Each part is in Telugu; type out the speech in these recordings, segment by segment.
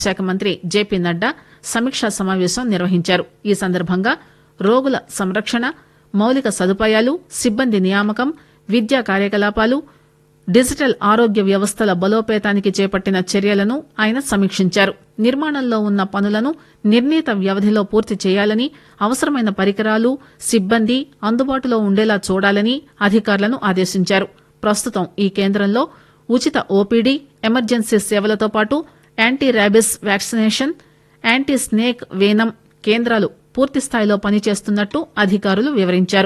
శాఖ మంత్రి జేపీ నడ్డా సమీక్షా సమావేశం నిర్వహించారు ఈ సందర్భంగా రోగుల సంరక్షణ మౌలిక సదుపాయాలు సిబ్బంది నియామకం విద్యా కార్యకలాపాలు డిజిటల్ ఆరోగ్య వ్యవస్థల బలోపేతానికి చేపట్టిన చర్యలను ఆయన సమీక్షించారు నిర్మాణంలో ఉన్న పనులను నిర్ణీత వ్యవధిలో పూర్తి చేయాలని అవసరమైన పరికరాలు సిబ్బంది అందుబాటులో ఉండేలా చూడాలని అధికారులను ఆదేశించారు ప్రస్తుతం ఈ కేంద్రంలో ఉచిత ఓపీడీ ఎమర్జెన్సీ సేవలతో పాటు anti rabies vaccination anti snake venom కేంద్రాలు పూర్తిస్థాయిలో పనిచేస్తున్నట్టు అధికారులు వివరించారు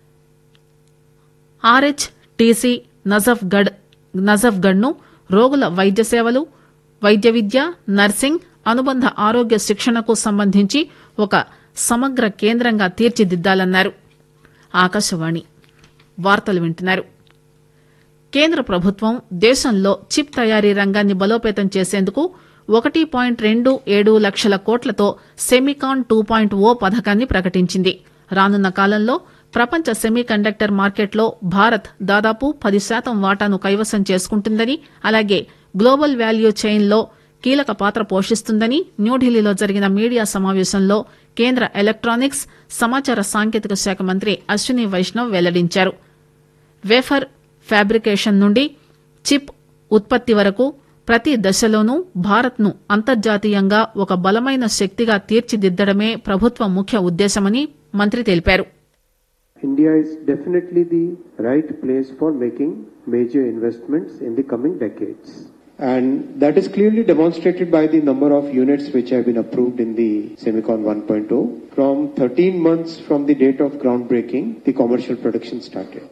ఆర్హెచ్ టీసీ నజఫ్గఢ్ నజఫ్గఢ్ ను రోగుల వైద్య సేవలు వైద్య విద్య నర్సింగ్ అనుబంధ ఆరోగ్య శిక్షణకు సంబంధించి ఒక సమగ్ర కేంద్రంగా తీర్చిదిద్దాలన్నారు ఆకాశవాణి వార్తలు వింటున్నారు కేంద్ర ప్రభుత్వం దేశంలో చిప్ తయారీ రంగాన్ని బలోపేతం చేసేందుకు ఒకటి పాయింట్ రెండు ఏడు లక్షల కోట్లతో సెమికాన్ టూ పాయింట్ ఓ పథకాన్ని ప్రకటించింది రానున్న కాలంలో ప్రపంచ సెమీ కండక్టర్ మార్కెట్లో భారత్ దాదాపు పది శాతం వాటాను కైవసం చేసుకుంటుందని అలాగే గ్లోబల్ వాల్యూ చైన్లో కీలక పాత్ర పోషిస్తుందని న్యూఢిల్లీలో జరిగిన మీడియా సమావేశంలో కేంద్ర ఎలక్టానిక్స్ సమాచార సాంకేతిక శాఖ మంత్రి అశ్విని వైష్ణవ్ వెల్లడించారు వేఫర్ ఫ్యాబ్రికేషన్ నుండి చిప్ ఉత్పత్తి వరకు ప్రతి దశలోనూ భారత్ను అంతర్జాతీయంగా ఒక బలమైన శక్తిగా తీర్చిదిద్దడమే ప్రభుత్వ ముఖ్య ఉద్దేశమని మంత్రి తెలిపారు India is definitely the right place for making major investments in the coming decades. And that is clearly demonstrated by the number of units which have been approved in the Semicon 1.0. From 13 months from the date of groundbreaking, the commercial production started.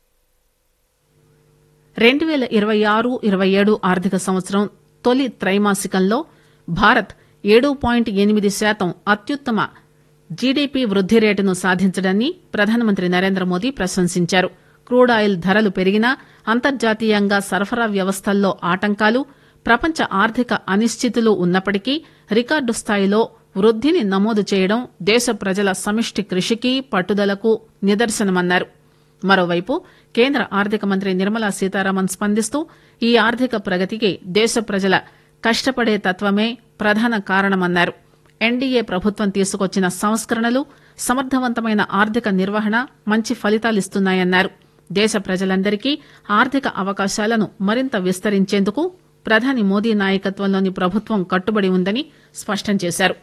రెండు పేల ఇరవై ఆరు ఇరవై ఏడు ఆర్థిక సంవత్సరం తొలి త్రైమాసికంలో భారత్ ఏడు పాయింట్ ఎనిమిది శాతం అత్యుత్తమ జీడీపీ వృద్ది రేటును సాధించడాన్ని ప్రధానమంత్రి నరేంద్ర మోదీ ప్రశంసించారు క్రూడ్ ఆయిల్ ధరలు పెరిగినా అంతర్జాతీయంగా సరఫరా వ్యవస్థల్లో ఆటంకాలు ప్రపంచ ఆర్థిక అనిశ్చితులు ఉన్నప్పటికీ రికార్డు స్థాయిలో వృద్దిని నమోదు చేయడం దేశ ప్రజల సమిష్టి కృషికి పట్టుదలకు నిదర్శనమన్నారు మరోవైపు కేంద్ర ఆర్థిక మంత్రి నిర్మలా సీతారామన్ స్పందిస్తూ ఈ ఆర్థిక ప్రగతికి దేశ ప్రజల కష్టపడే తత్వమే ప్రధాన కారణమన్నారు ఎన్డీఏ ప్రభుత్వం తీసుకొచ్చిన సంస్కరణలు సమర్థవంతమైన ఆర్థిక నిర్వహణ మంచి ఫలితాలిస్తున్నాయన్నారు దేశ ప్రజలందరికీ ఆర్థిక అవకాశాలను మరింత విస్తరించేందుకు ప్రధాని మోదీ నాయకత్వంలోని ప్రభుత్వం కట్టుబడి ఉందని స్పష్టం చేశారు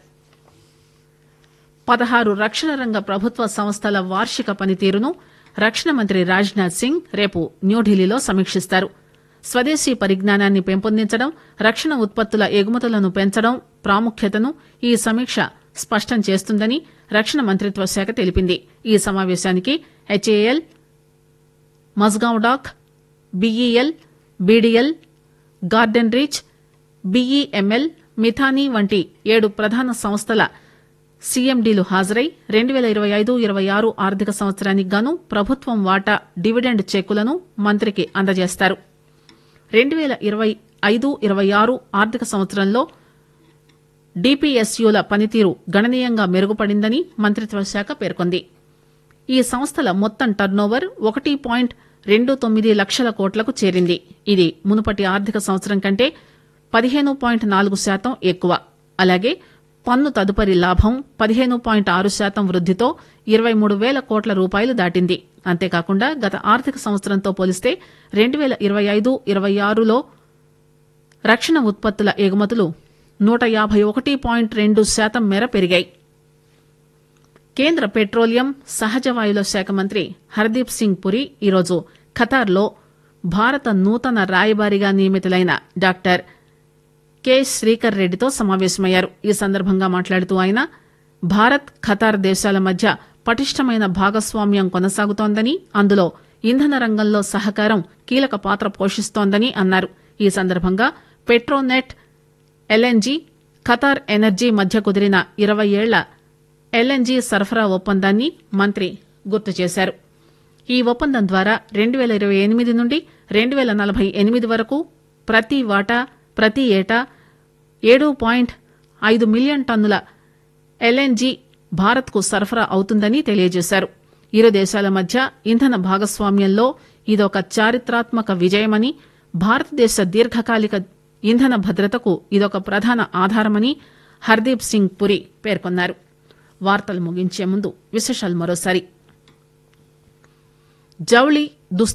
పదహారు రక్షణ రంగ ప్రభుత్వ సంస్థల వార్షిక పనితీరును రక్షణ మంత్రి రాజ్నాథ్ సింగ్ రేపు న్యూఢిల్లీలో సమీక్షిస్తారు స్వదేశీ పరిజ్ఞానాన్ని పెంపొందించడం రక్షణ ఉత్పత్తుల ఎగుమతులను పెంచడం ప్రాముఖ్యతను ఈ సమీక్ష స్పష్టం చేస్తుందని రక్షణ మంత్రిత్వ శాఖ తెలిపింది ఈ సమావేశానికి HAL Mazagon Dock BEL BDL Garden Reach BEML Midhani వంటి ఏడు ప్రధాన సంస్థల సీఎండీలు హాజరై రెండు పేల ఇరవై ఐదు ఇరవై ఆరు ఆర్థిక సంవత్సరానికి గాను ప్రభుత్వం వాటా డివిడెండ్ చెక్కులను మంత్రికి అందజేస్తారు రెండు పేల ఇరవై ఐదు ఇరవై ఆరు ఆర్థిక సంవత్సరంలో డిపిఎస్యుల పనితీరు గణనీయంగా మెరుగుపడిందని మంత్రిత్వ శాఖ పేర్కొంది ఈ సంస్థల మొత్తం టర్నోవర్ ఒకటి పాయింట్ రెండు తొమ్మిది లక్షల కోట్లకు చేరింది ఇది మునుపటి ఆర్థిక సంవత్సరం కంటే పదిహేను పాయింట్ నాలుగు శాతం ఎక్కువ అలాగే పన్ను తదుపరి లాభం పదిహేను పాయింట్ ఆరు శాతం వృద్దితో ఇరవై మూడు పేల కోట్ల రూపాయలు దాటింది అంతేకాకుండా గత ఆర్థిక సంవత్సరంతో పోలిస్తే రెండు పేల ఇరవై ఐదు ఇరవై ఆరులో రక్షణ ఉత్పత్తుల ఎగుమతులు నూట యాభై ఒకటి పాయింట్ రెండు శాతం మేర పెరిగాయి కేంద్ర పెట్రోలియం సహజ వాయువుల శాఖ మంత్రి హర్దీప్ సింగ్ పురి ఈరోజు ఖతార్లో భారత నూతన రాయబారిగా నియమితులైన డాక్టర్ కె శ్రీకర్ రెడ్డితో సమావేశమయ్యారు ఈ సందర్భంగా మాట్లాడుతూ ఆయన భారత్ ఖతార్ దేశాల మధ్య పటిష్టమైన భాగస్వామ్యం కొనసాగుతోందని అందులో ఇంధన రంగంలో సహకారం కీలక పాత్ర పోషిస్తోందని అన్నారు ఈ సందర్భంగా పెట్రోనెట్ ఎల్ఎన్జీ ఖతార్ ఎనర్జీ మధ్య కుదిరిన ఇరవై ఏళ్ల ఎల్ఎన్జీ సరఫరా ఒప్పందాన్ని మంత్రి గుర్తు చేశారు ఈ ఒప్పందం ద్వారా రెండు పేల ఇరవై ఎనిమిది నుండి రెండు పేల నలభై ఎనిమిది వరకు ప్రతి వాటా ప్రతి ఏటా ఏడు పాయింట్ ఐదు మిలియన్ టన్నుల ఎల్ఎన్జీ భారత్కు సరఫరా అవుతుందని తెలియజేశారు ఇరు దేశాల మధ్య ఇంధన భాగస్వామ్యంలో ఇదొక చారిత్రాత్మక విజయమని భారతదేశ దీర్ఘకాలిక ఇంధన భద్రతకు ఇదొక ప్రధాన ఆధారమని హర్దీప్ సింగ్ పురి పేర్కొన్నారు వార్తలు ముగించే ముందు విశేషాలు మరోసారి జౌళి దుస్తు